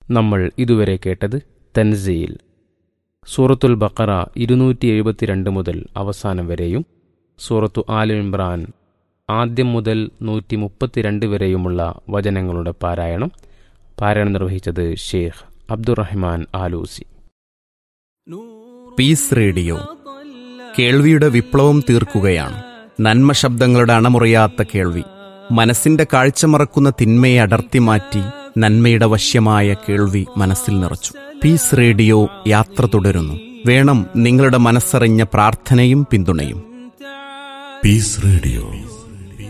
നമ്മൾ ഇതുവരെ കേട്ടത് തൻസീൽ സൂറത്തുൽ ബക്കറ ഇരുന്നൂറ്റി എഴുപത്തിരണ്ട് മുതൽ അവസാനം വരെയും സൂറത്തു ആൽ ഇമ്രാൻ ആദ്യം മുതൽ നൂറ്റി മുപ്പത്തിരണ്ട് വരെയുമുള്ള വചനങ്ങളുടെ പാരായണം പാരായണം നിർവഹിച്ചത് Sheikh Abdurrahman Alusi peace radio കേൾവിയുടെ വിപ്ലവം തീർക്കുകയാണ് നന്മ ശബ്ദങ്ങളുടെ അണമുറിയാത്ത കേൾവി മനസ്സിന്റെ കാഴ്ച മറക്കുന്ന തിന്മയെ അടർത്തി മാറ്റി നന്മയുടെ വശ്യമായ കേൾവി മനസ്സിൽ നിറച്ചു പീസ് റേഡിയോ യാത്ര തുടരുന്നു വേണം നിങ്ങളുടെ മനസ്സറിഞ്ഞ പ്രാർത്ഥനയും പിന്തുണയും പീസ് റേഡിയോ